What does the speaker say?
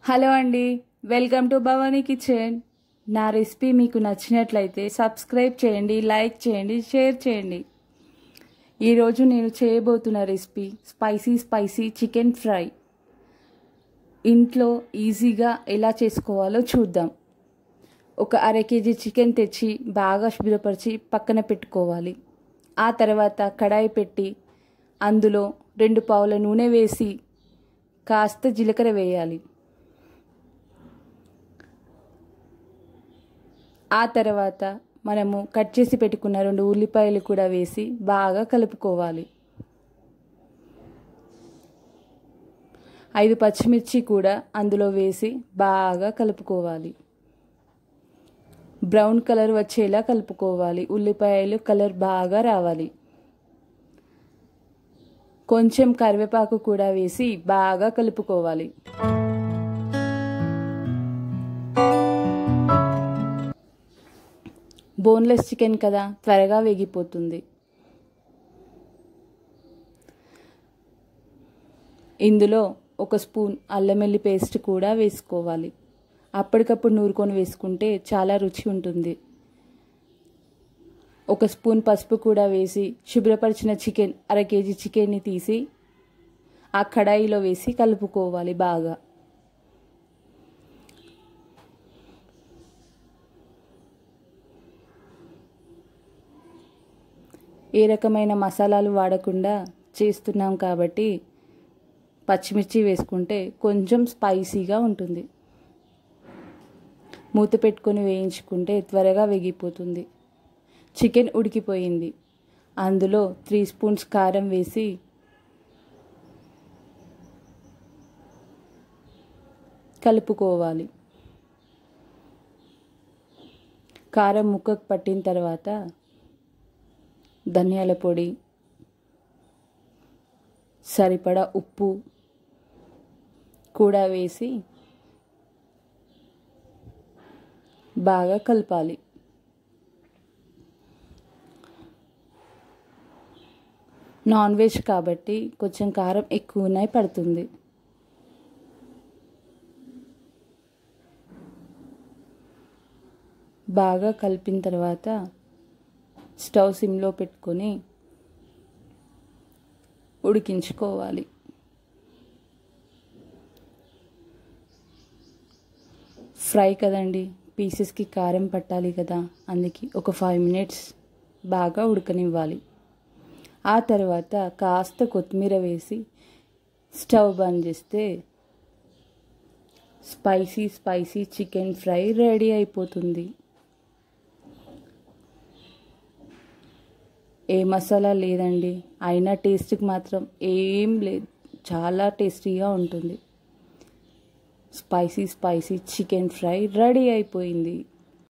hello అండి welcome to Bhavani kitchen నా recipe మీకు నచ్చినట్లయితే సబ్స్క్రైబ్ చేయండి లైక్ చేయండి షేర్ చేయండి ఈరోజు నేను చేయబోతున్న recipe spicy spicy chicken fry ఇంట్లో ఈజీగా ఎలా చేసుకోవాలో చూద్దాం ఒక అర కేజీ చికెన్ తెచ్చి బాగా శుభ్రపరిచి పక్కన పెట్టుకోవాలి ఆ తర్వాత కడాయి పెట్టి అందులో రెండు పావుల నూనె వేసి కాస్త జీలకర్ర వేయాలి ఆ తర్వాత మనము కట్ చేసి పెట్టుకున్న రెండు ఉల్లిపాయలు కూడా వేసి బాగా కలుపుకోవాలి ఐదు పచ్చిమిర్చి కూడా అందులో వేసి బాగా కలుపుకోవాలి బ్రౌన్ కలర్ వచ్చేలా కలుపుకోవాలి ఉల్లిపాయలు కలర్ బాగా రావాలి కొంచెం కరివేపాకు కూడా వేసి బాగా కలుపుకోవాలి బోన్లెస్ చికెన్ కదా త్వరగా వేగిపోతుంది ఇందులో ఒక స్పూన్ అల్లం వెల్లి పేస్ట్ కూడా వేసుకోవాలి అప్పటికప్పుడు నూరుకొని వేసుకుంటే చాలా రుచి ఉంటుంది ఒక స్పూన్ పసుపు కూడా వేసి శుభ్రపరిచిన చికెన్ అర కేజీ చికెన్ని తీసి ఆ కడాయిలో వేసి కలుపుకోవాలి బాగా ఏ రకమైన మసాలాలు వాడకుండా చేస్తున్నాం కాబట్టి పచ్చిమిర్చి వేసుకుంటే కొంచెం స్పైసీగా ఉంటుంది మూత పెట్టుకొని వేయించుకుంటే త్వరగా వేగిపోతుంది చికెన్ ఉడికిపోయింది అందులో త్రీ స్పూన్స్ కారం వేసి కలుపుకోవాలి కారం ముక్కకు పట్టిన తర్వాత ధనియాల పొడి సరిపడా ఉప్పు కూడా వేసి బాగా కలపాలి నాన్ వెజ్ కాబట్టి కొంచెం కారం ఎక్కువనే పడుతుంది బాగా కలిపిన తర్వాత స్టవ్ సిమ్లో పెట్టుకొని ఉడికించుకోవాలి ఫ్రై కదండి పీసెస్కి కారం పట్టాలి కదా అందుకే ఒక ఫైవ్ మినిట్స్ బాగా ఉడకనివ్వాలి ఆ తర్వాత కాస్త కొత్తిమీర వేసి స్టవ్ బంద్ చేస్తే spicy spicy chicken fry ready అయిపోతుంది ఏ మసాలా లేదండి అయినా టేస్ట్కి మాత్రం ఏం లేదు చాలా టేస్టీగా ఉంటుంది spicy spicy chicken fry ready అయిపోయింది